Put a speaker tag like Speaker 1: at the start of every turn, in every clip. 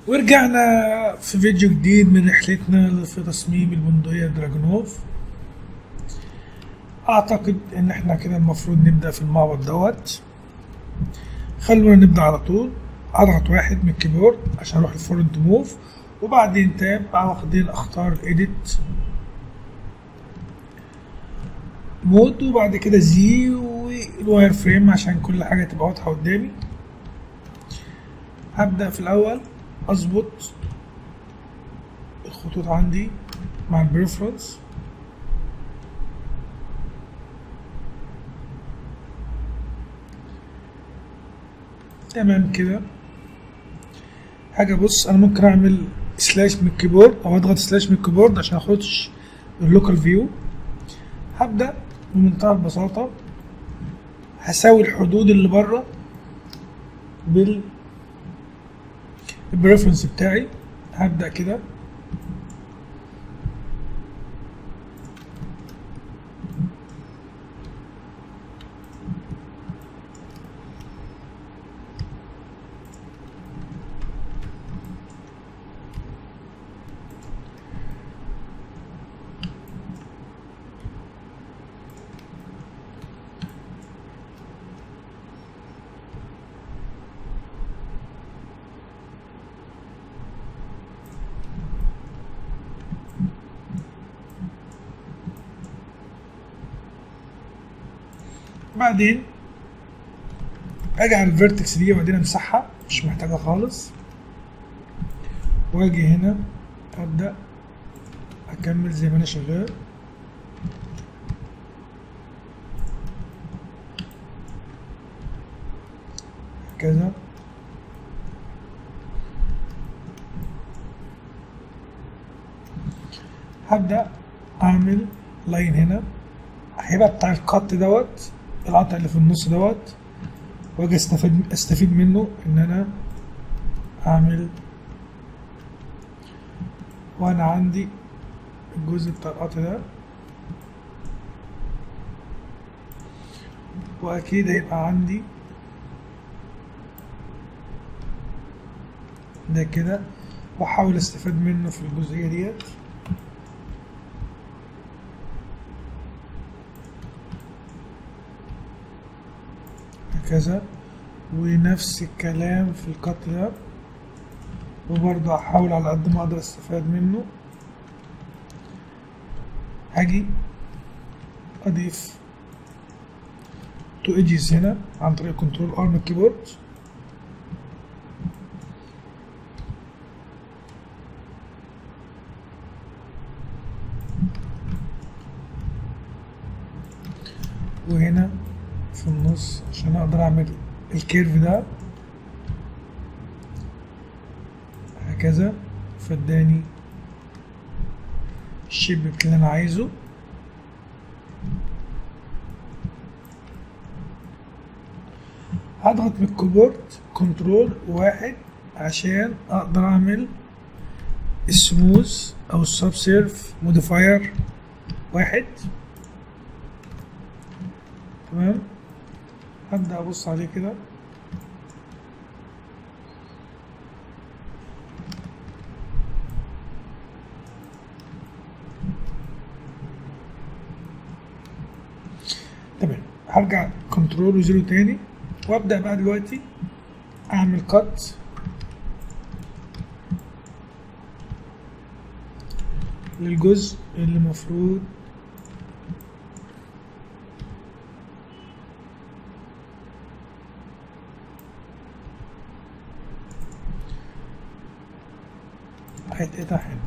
Speaker 1: ورجعنا في فيديو جديد من رحلتنا في تصميم البندقية دراجونوف اعتقد ان احنا كده المفروض نبدأ في المعبد دوت خلونا نبدأ على طول اضغط واحد من الكيبورد عشان اروح الفورنت موف وبعدين تاب واخدين اختار الايديت مود وبعد كده زي والواير فريم عشان كل حاجة تبقى واضحة قدامي هبدأ في الأول أظبط الخطوط عندي مع البريفرنس تمام كده حاجة بص أنا ممكن أعمل سلاش من الكيبورد أو أضغط سلاش من الكيبورد عشان أخدش اللوكال فيو هبدأ بمنتهى البساطة هساوي الحدود اللي بره بال البريفرنس بتاعي هبدأ كده بعدين اجي على الفيرتكس دي وبعدين امسحها مش محتاجة خالص واجي هنا ابدأ اكمل زي ما انا شغال هكذا هبدأ اعمل لاين هنا هيبقى بتاع القط دوت القطع اللي في النص دوت واجي استفيد استفيد منه ان انا اعمل وانا عندي الجزء بتاع القطع ده واكيد هيبقى عندي ده كده واحاول استفاد منه في الجزئية ديت هكذا ونفس الكلام في القط ده وبرضه هحاول على قد ما اقدر استفاد منه هاجي اضيف تو ايدجز هنا عن طريق كنترول ار من الكيبورد وهنا في النص عشان اقدر اعمل الكيرف ده هكذا فاداني الشيب اللي انا عايزه هضغط من الكيبورد كنترول واحد عشان اقدر اعمل السموث او السب سيرف موديفاير واحد تمام هبدأ أبص عليه كده تمام هرجع كنترول وزيرو تاني وابدأ بقى دلوقتي أعمل كات للجزء اللي المفروض هيتقطع هنا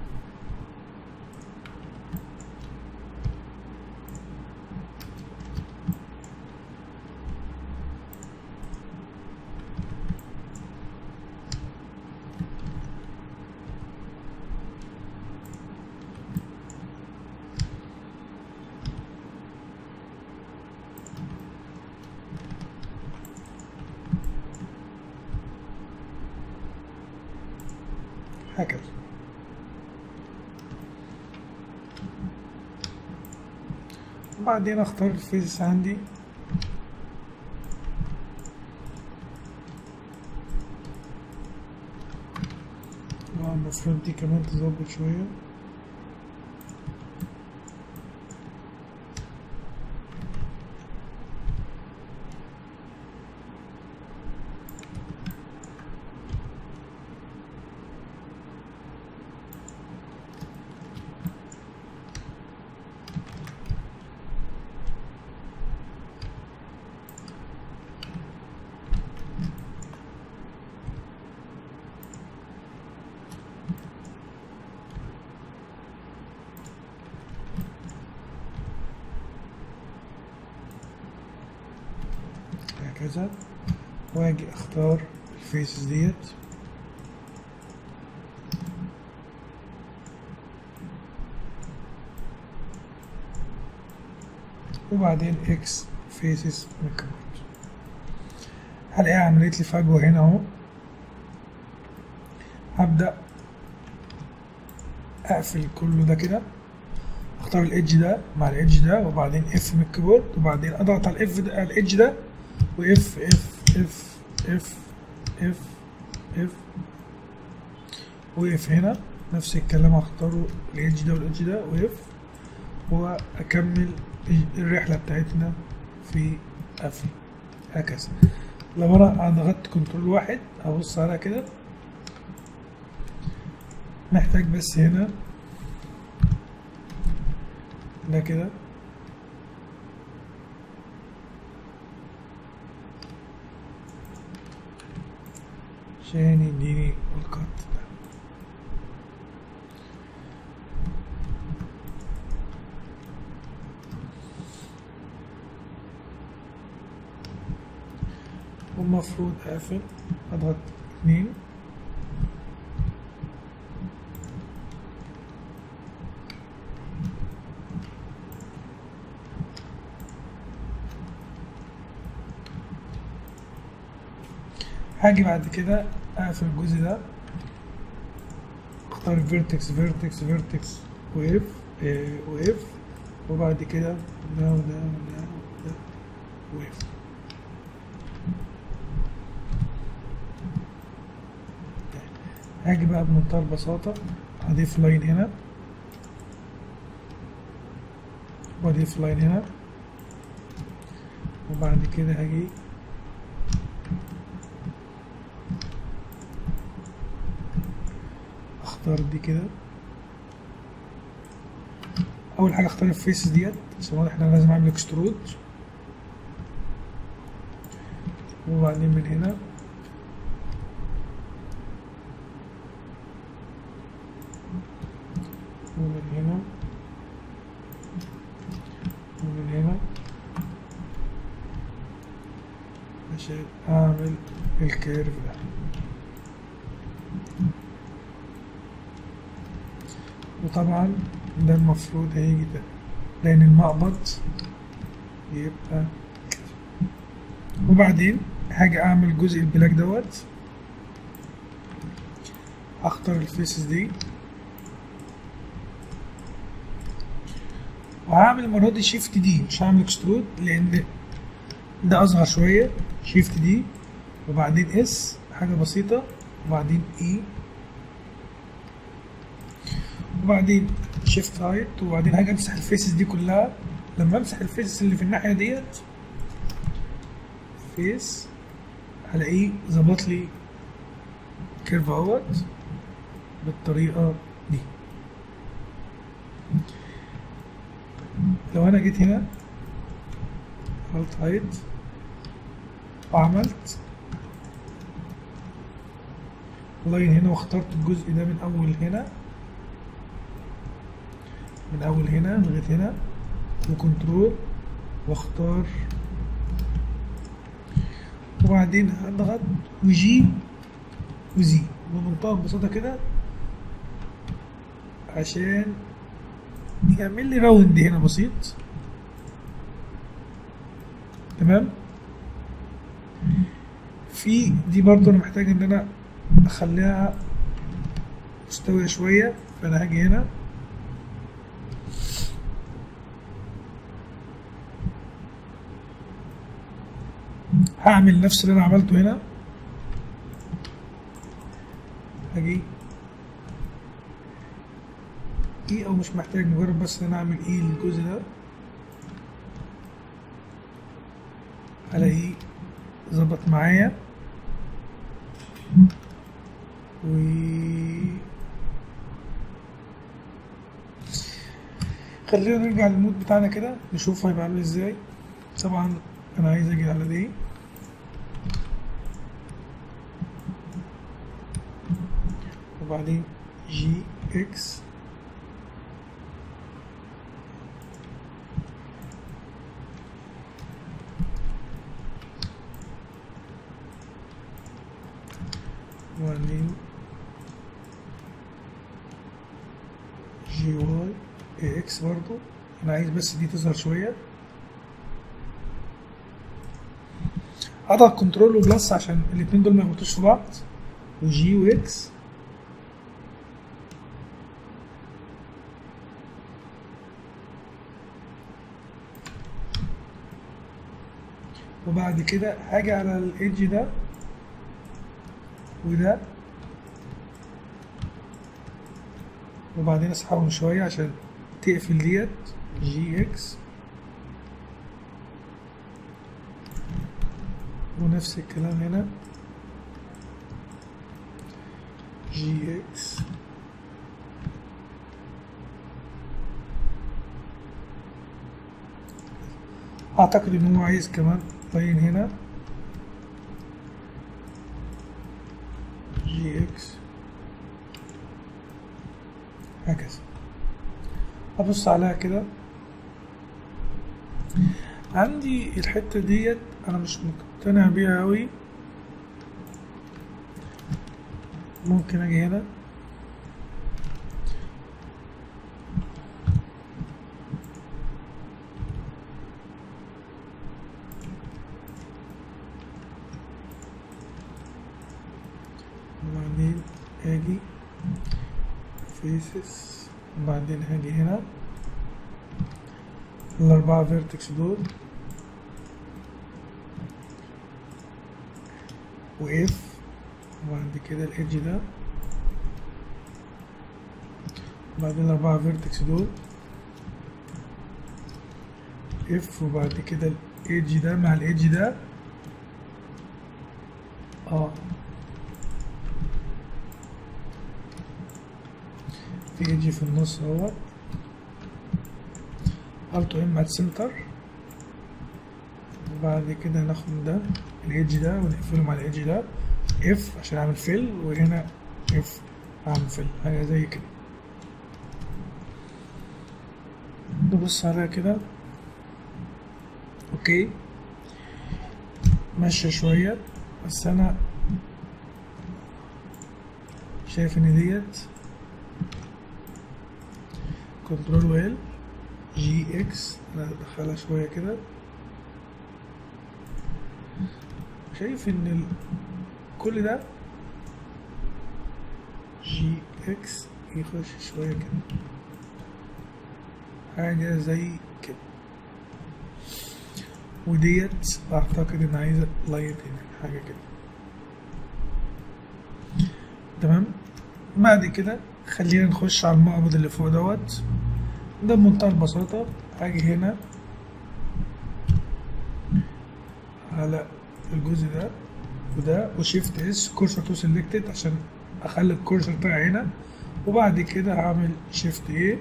Speaker 1: هكذا وبعدين اختار الفيس عندي اه المفروض دي كمان تظبط شوية هكذا واجي اختار الفيسز ديت وبعدين اكس فيسز من الكيبورد هلاقيها عملت لي فجوة هنا اهو هبدأ اقفل كله ده كده اختار الايدج ده مع الايدج ده وبعدين اف من الكيبورد وبعدين اضغط على الاف ده على الايدج ده واف اف اف اف اف اف واف هنا نفس الكلام هختاره الايدج ده والايدج ده واف واكمل الرحله بتاعتنا في قفل هكذا لو انا ضغطت كنترول واحد ابص عليها كده محتاج بس هنا ده كده عشان يديني القط ده والمفروض اقفل اضغط اتنين هاجي بعد كده اقفل الجزء ده اختار فيرتكس فيرتكس فيرتكس واف اه واف وبعد كده ده وده وده وده واف هاجي بقى بمنتهى البساطة هضيف لاين هنا واضيف لاين هنا وبعد كده هاجي اختار دي كده اول حاجه اختار الفيسز ديت عشان واضح ان انا لازم اعمل اكسترود وبعدين من هنا ومن هنا ومن هنا عشان اعمل الكيرف ده وطبعا ده المفروض هيجي ده لان المقبض يبقى كده وبعدين هاجي اعمل جزء البلاك دوت اختار الفيسز دي وهعمل المرة دي شيفت دي مش هعمل اكسترود لان ده اصغر شوية شيفت دي وبعدين اس حاجة بسيطة وبعدين اي وبعدين شيفت هايت وبعدين هاجي امسح الفيسز دي كلها لما امسح الفيسز اللي في الناحيه ديت فيس هلاقيه ظبط لي كيرف اهوت بالطريقه دي لو انا جيت هنا عملت هايت وعملت لاين هنا واخترت الجزء ده من اول هنا من اول هنا لغايه هنا وكنترول واختار وبعدين هضغط وجي وزي بمنتهى البساطه كده عشان يعمل لي راوند هنا بسيط تمام في دي برضو انا محتاج ان انا اخليها مستوية شوية فانا هاجي هنا هعمل نفس اللي انا عملته هنا هاجي اي او مش محتاج مجرد بس ان انا اعمل اي للجزء ده هلاقيه ظبط معايا و خلينا نرجع للمود بتاعنا كده نشوف هيبقى عامل ازاي طبعا انا عايز اجي على دي وبعدين جي اكس وبعدين جي واي اي اكس برضو انا عايز بس دي تظهر شوية اضغط كنترول وبلس عشان الاتنين دول ما يخبطوش في بعض وجي واكس وبعد كده هاجي على الايدج ده وده وبعدين اسحبهم شوية عشان تقفل ديت جي اكس ونفس الكلام هنا جي اكس اعتقد ان هو عايز كمان لاين هنا جي اكس هكذا ابص عليها كده عندي الحتة ديت انا مش مقتنع بيها اوي ممكن اجي هنا وبعدين اجي فيسز وبعدين هاجي هنا الأربعة فيرتكس دول وإف وبعد كده الإيدج ده وبعدين الأربعة فيرتكس دول إف وبعد كده الإيدج ده مع الإيدج ده اه في ايدج في النص اهوت التو ام على السنتر وبعد كده ناخد ده الايدج ده ونقفله مع الايدج ده اف عشان اعمل فيل وهنا اف اعمل فيل حاجه زي كده نبص عليها كده اوكي ماشيه شويه بس انا شايف ان ديت كنترول ويل جي اكس انا ادخلها شويه كده شايف ان ال... كل ده جي اكس يخش شويه كده حاجه زي كده وديت اعتقد ان عايزه لايت هنا حاجه كده تمام بعد كده خلينا نخش على المقبض اللي فوق دوت ده بمنتهى البساطة هاجي هنا على الجزء ده وده وشيفت اس كورسر تو سيلكتد عشان اخلي الكورسر بتاعي هنا وبعد كده هعمل شيفت ايه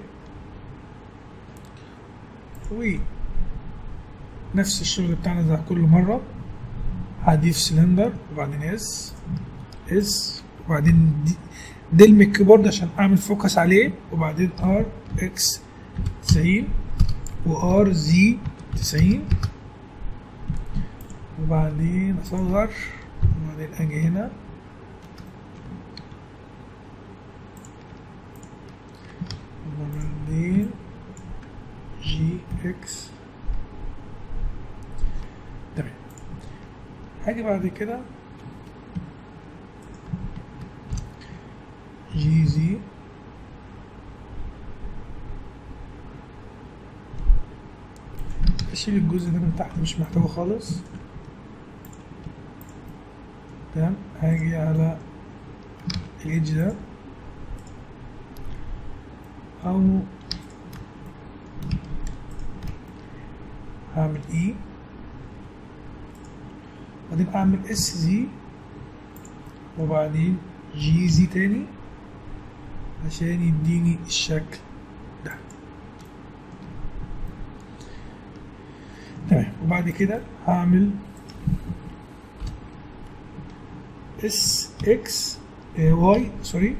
Speaker 1: و نفس الشغل بتاعنا زي كل مرة هضيف سلندر وبعدين اس اس وبعدين دي دلم الكيبورد عشان اعمل فوكس عليه وبعدين ار اكس 90 وار زي 90 وبعدين اصغر وبعدين اجي هنا وبعدين جي اكس تمام هاجي بعد كده جي زي اشيل الجزء ده من تحت مش محتاجه خالص تمام هاجي على الايدج ده او هعمل اي بعدين اعمل اس زي وبعدين جي زي تاني عشان يديني الشكل ده تمام وبعد كده هعمل اس اكس واي سوري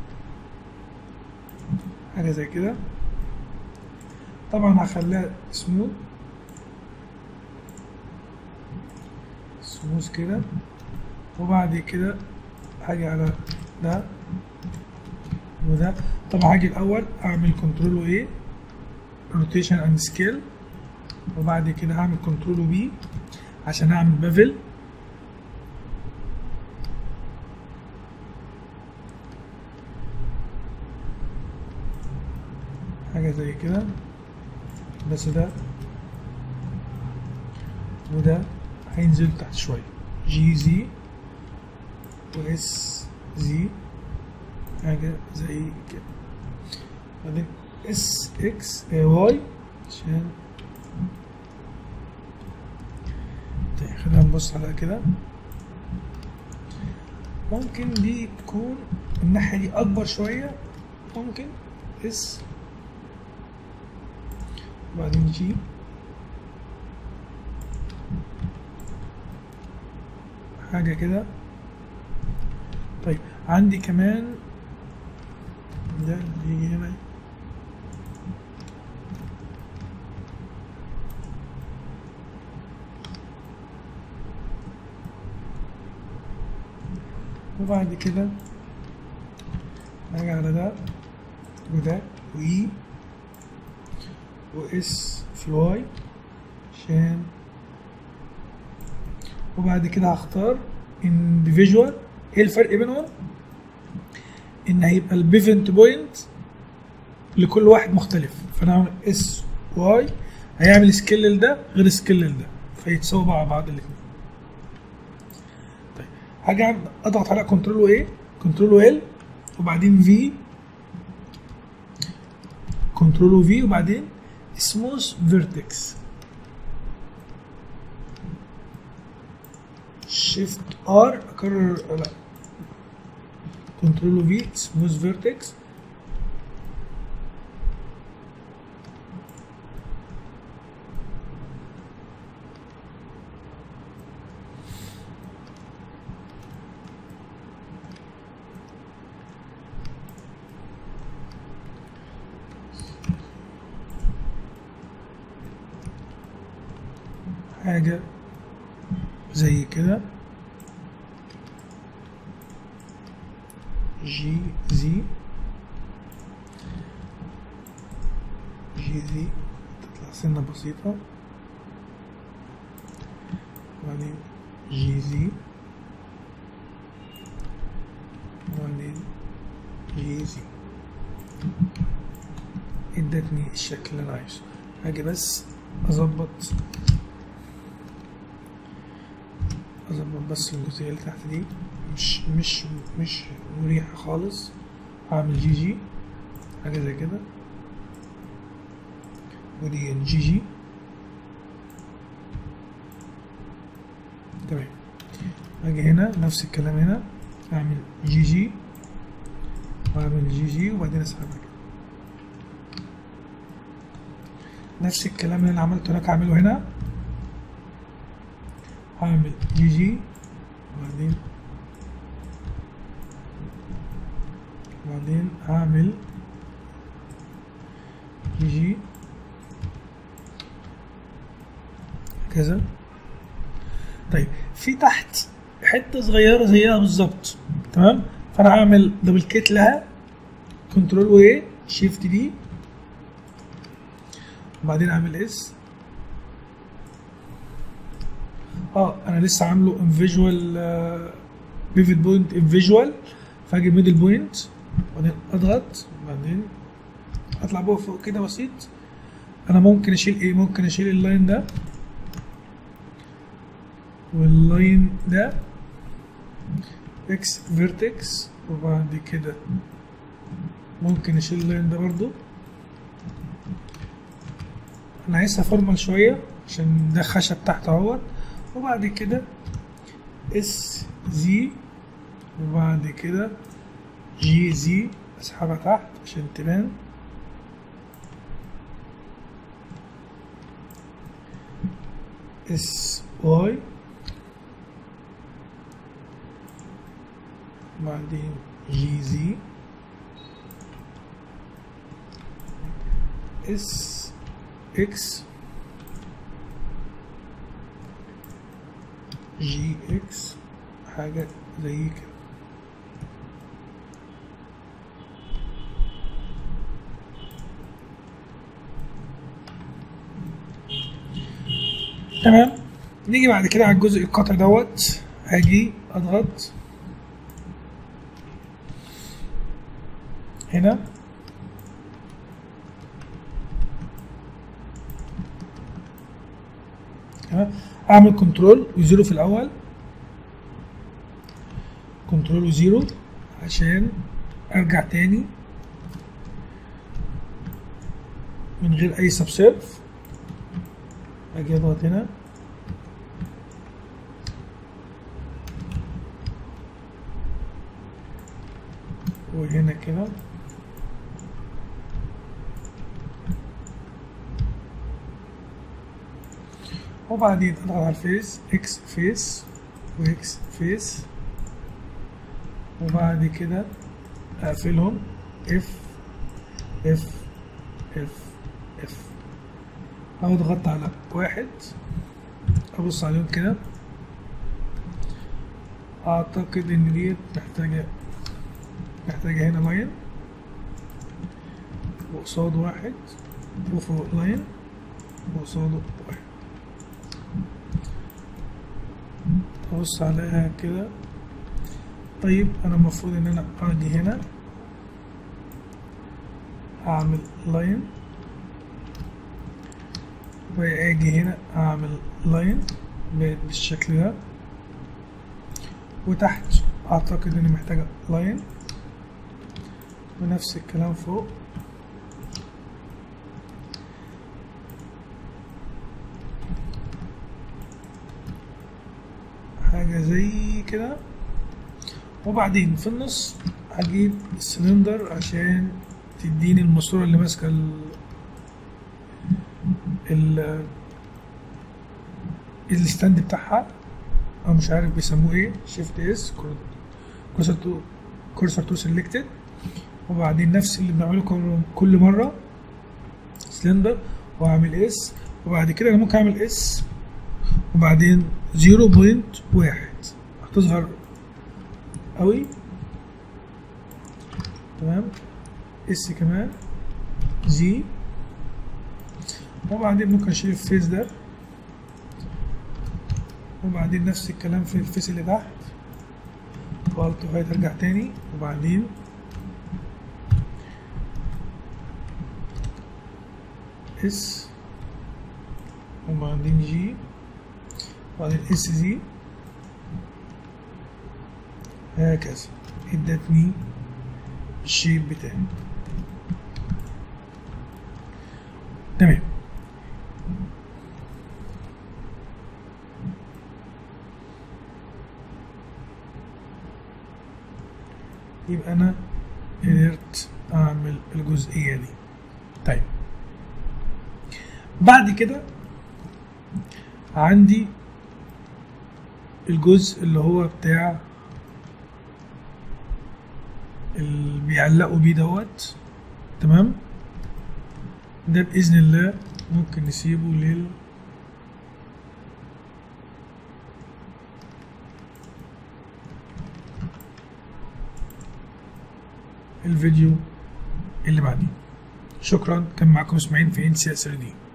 Speaker 1: حاجه زي كده طبعا هخليها سموث سموث كده وبعد كده هاجي على ده وده طبعا هاجي الاول اعمل كنترول ايه روتيشن اند سكيل وبعد كده هعمل كنترول بي عشان اعمل بافل حاجة زي كده بس ده وده هينزل تحت شوية جي زي واس زي حاجة زي كده بعدين اس اكس واي عشان طيب خلينا نبص على كده ممكن دي تكون الناحية دي أكبر شوية ممكن اس وبعدين جي حاجة كده طيب عندي كمان ده يجي هنا وبعد كده هاجي على ده وده وإي واس في الواي عشان وبعد كده هختار individual ايه الفرق بينهم ان هيبقى البيفنت بوينت لكل واحد مختلف فانا هعمل اس واي هيعمل سكيل لده غير سكيل لده فيتساووا مع بعض الاثنين طيب هاجي اضغط على كنترول ايه كنترول ال وبعدين في كنترول في وبعدين سموث فيرتكس شيفت ار اكرر لا كنترول في سموث فيرتكس حاجة زي كده جي زي جي زي تطلع سنة بسيطة وبعدين جي زي وبعدين جي زي ادتني الشكل اللي انا عايزه هاجي بس اظبط اظبط بس الجزئيه اللي تحت دي مش مش مش مريحه خالص هعمل جي جي حاجه زي كده ودي الجي جي تمام اجي هنا نفس الكلام هنا اعمل جي جي واعمل جي جي وبعدين اسحبها كده نفس الكلام اللي انا عملته هناك هعمله هنا هعمل جي جي وبعدين وبعدين هعمل جي جي كذا طيب في تحت حته صغيره زيها بالظبط تمام فانا هعمل دبل كيت لها كنترول واي شيفت دي وبعدين اعمل اس اه انا لسه عامله ان فيجوال بيفت بوينت ان فيجوال فاجي ميدل بوينت وبعدين اضغط وبعدين اطلع بقى فوق كده بسيط انا ممكن اشيل ايه ممكن اشيل اللاين ده واللاين ده اكس فيرتكس وبعد كده ممكن اشيل اللاين ده برضو انا عايزها فورمال شويه عشان ده خشب تحت اهوت وبعد كده اس زي وبعد كده جي زي اسحبها تحت عشان تبان اس واي بعدين جي زي اس اكس جي اكس حاجة زي كده تمام نيجي بعد كده على الجزء القطع دوت هاجي اضغط هنا تمام اعمل كنترول وزيرو في الاول كنترول وزيرو عشان ارجع تاني من غير اي سبسيرف اجي اضغط هنا وهنا كده وبعدين اضغط على الفيس اكس فيس واكس فيس وبعد كده اقفلهم اف اف اف اف اضغط على واحد ابص عليهم كده اعتقد ان ديت محتاجة محتاجة هنا لاين وقصاد واحد وفوق لاين وقصاده واحد ابص عليها كده طيب انا المفروض ان انا اجي هنا اعمل لاين واجي هنا اعمل لاين بالشكل ده وتحت اعتقد اني محتاجة لاين ونفس الكلام فوق حاجة زي كده وبعدين في النص هجيب السلندر عشان تديني الماسورة اللي ماسكة ال ال الستاند بتاعها او مش عارف بيسموه ايه شيفت اس كورسر تو كورسر تو سيلكتد وبعدين نفس اللي بنعمله كل- كل مرة سلندر واعمل اس وبعد كده انا ممكن اعمل اس وبعدين 0.1 هتظهر قوي تمام اس كمان زي وبعدين ممكن اشيل الفيس ده وبعدين نفس الكلام في الفيس اللي تحت والت لغاية ارجع تاني وبعدين اس وبعدين جي وبعدين اس زي هكذا ادتني الشيب بتاعي تمام يبقى انا قدرت اعمل الجزئيه دي طيب بعد كده عندي الجزء اللي هو بتاع اللي بيعلقوا بيه دوت تمام ده بإذن الله ممكن نسيبه لل الفيديو اللي بعديه شكرا كان معكم اسماعيل في ان سي اس 3 دي